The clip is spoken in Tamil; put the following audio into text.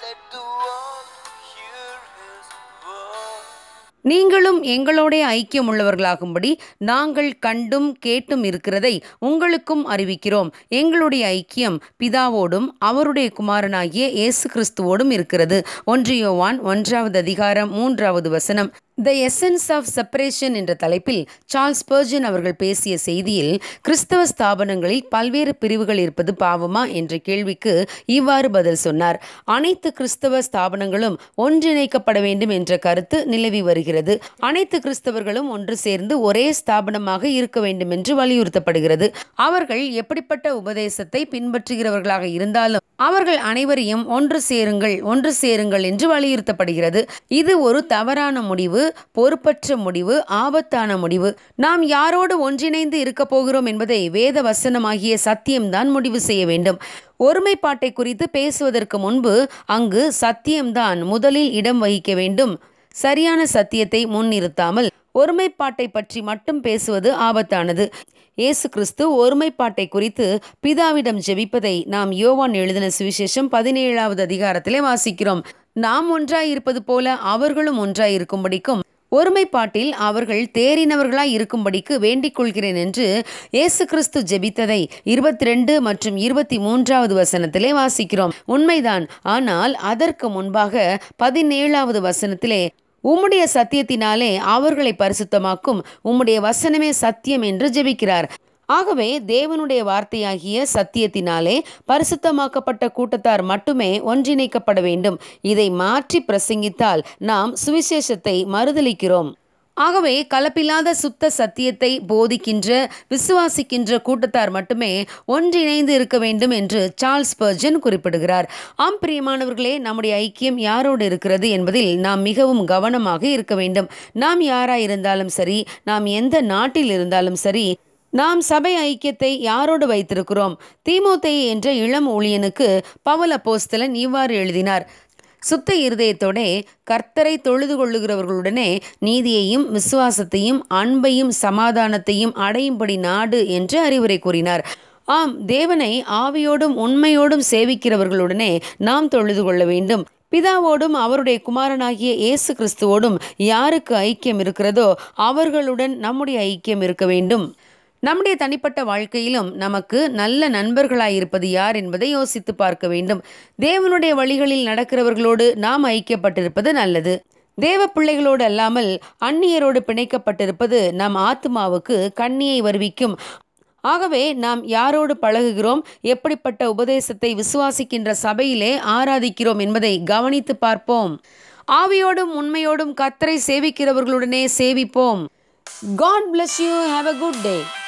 Let the world hear his word. நீங்களும் எங்களோட ஐக்கியம் உள்ளவர்களாகும்படி நாங்கள் கண்டும் கேட்டும் இருக்கிறதை உங்களுக்கும் அறிவிக்கிறோம் எங்களுடைய ஐக்கியம் பிதாவோடும் அவருடைய குமாரனாகிய இயேசு கிறிஸ்துவோடும் இருக்கிறது ஒன்று யோவான் ஒன்றாவது அதிகாரம் மூன்றாவது வசனம் த எசன்ஸ் ஆஃப் செப்பரேஷன் என்ற தலைப்பில் சார்ல்ஸ் பர்ஜன் அவர்கள் பேசிய செய்தியில் கிறிஸ்தவ ஸ்தாபனங்களில் பல்வேறு பிரிவுகள் இருப்பது பாவமா என்ற கேள்விக்கு இவ்வாறு பதில் சொன்னார் அனைத்து கிறிஸ்தவ ஸ்தாபனங்களும் ஒன்றிணைக்கப்பட வேண்டும் என்ற கருத்து நிலவி வருகிறது அனைத்து கிறிஸ்தவர்களும் ஒன்று சேர்ந்து ஒரே ஸ்தாபனமாக இருக்க வேண்டும் என்று வலியுறுத்தப்படுகிறது அவர்கள் எப்படிப்பட்ட உபதேசத்தை பின்பற்றுகிறவர்களாக இருந்தாலும் அவர்கள் அனைவரையும் ஒன்று சேருங்கள் ஒன்று சேருங்கள் என்று வலியுறுத்தப்படுகிறது இது ஒரு தவறான முடிவு பொறுப்பற்ற முடிவு ஆபத்தான முடிவு நாம் யாரோடு ஒன்றிணைந்து இருக்க போகிறோம் என்பதை வேத வசனமாகிய சத்தியம்தான் முடிவு செய்ய வேண்டும் ஒருமைப்பாட்டை குறித்து பேசுவதற்கு முன்பு அங்கு சத்தியம்தான் முதலில் இடம் வகிக்க வேண்டும் சரியான சத்தியத்தை முன்னிறுத்தாமல் ஒருமைப்பாட்டை பற்றி மட்டும் பேசுவது ஆபத்தானது இயேசு கிறிஸ்து ஒருமைப்பாட்டை குறித்து பிதாவிடம் ஜெபிப்பதை நாம் யோவான் எழுதின சுவிசேஷம் பதினேழாவது அதிகாரத்திலே வாசிக்கிறோம் நாம் ஒன்றாயிருப்பது போல அவர்களும் ஒன்றாயிருக்கும்படிக்கும் ஒருமைப்பாட்டில் அவர்கள் தேறினவர்களாய் இருக்கும்படிக்கு வேண்டிக் கொள்கிறேன் என்று இயேசு கிறிஸ்து ஜெபித்ததை இருபத்தி ரெண்டு மற்றும் இருபத்தி மூன்றாவது வசனத்திலே வாசிக்கிறோம் உண்மைதான் ஆனால் அதற்கு முன்பாக பதினேழாவது வசனத்திலே உம்முடைய சத்தியத்தினாலே அவர்களை பரிசுத்தமாக்கும் உம்முடைய வசனமே சத்தியம் என்று ஜெபிக்கிறார் ஆகவே தேவனுடைய வார்த்தையாகிய சத்தியத்தினாலே பரிசுத்தமாக்கப்பட்ட கூட்டத்தார் மட்டுமே ஒன்றிணைக்கப்பட வேண்டும் இதை மாற்றி பிரசங்கித்தால் நாம் சுவிசேஷத்தை மறுதலிக்கிறோம் ஆகவே கலப்பில்லாத சுத்த சத்தியத்தை போதிக்கின்ற விசுவாசிக்கின்ற கூட்டத்தார் மட்டுமே ஒன்றிணைந்து இருக்க வேண்டும் என்று சார்ல்ஸ் பர்ஜன் குறிப்பிடுகிறார் ஆம் பிரியமானவர்களே நம்முடைய ஐக்கியம் யாரோடு இருக்கிறது என்பதில் நாம் மிகவும் கவனமாக இருக்க வேண்டும் நாம் யாராய் இருந்தாலும் சரி நாம் எந்த நாட்டில் இருந்தாலும் சரி நாம் சபை ஐக்கியத்தை யாரோடு வைத்திருக்கிறோம் தீமோத்தேயு என்ற இளம் ஊழியனுக்கு பவுல் அப்போஸ்தலன் இவ்வாறு எழுதினார் சுத்த இருதயத்தோடே கர்த்தரை தொழுது கொள்ளுகிறவர்களுடனே நீதியையும் விசுவாசத்தையும் அன்பையும் சமாதானத்தையும் அடையும்படி நாடு என்று அறிவுரை கூறினார் ஆம் தேவனை ஆவியோடும் உண்மையோடும் சேவிக்கிறவர்களுடனே நாம் தொழுது கொள்ள வேண்டும் பிதாவோடும் அவருடைய குமாரனாகிய இயேசு கிறிஸ்துவோடும் யாருக்கு ஐக்கியம் இருக்கிறதோ அவர்களுடன் நம்முடைய ஐக்கியம் இருக்க வேண்டும் நம்முடைய தனிப்பட்ட வாழ்க்கையிலும் நமக்கு நல்ல நண்பர்களாயிருப்பது யார் என்பதை யோசித்து பார்க்க வேண்டும் தேவனுடைய வழிகளில் நடக்கிறவர்களோடு நாம் ஐக்கியப்பட்டிருப்பது நல்லது தேவ பிள்ளைகளோடு அல்லாமல் அந்நியரோடு பிணைக்கப்பட்டிருப்பது நம் ஆத்மாவுக்கு கண்ணியை வருவிக்கும் ஆகவே நாம் யாரோடு பழகுகிறோம் எப்படிப்பட்ட உபதேசத்தை விசுவாசிக்கின்ற சபையிலே ஆராதிக்கிறோம் என்பதை கவனித்து பார்ப்போம் ஆவியோடும் உண்மையோடும் கத்தரை சேவிக்கிறவர்களுடனே சேவிப்போம் God bless you have a good day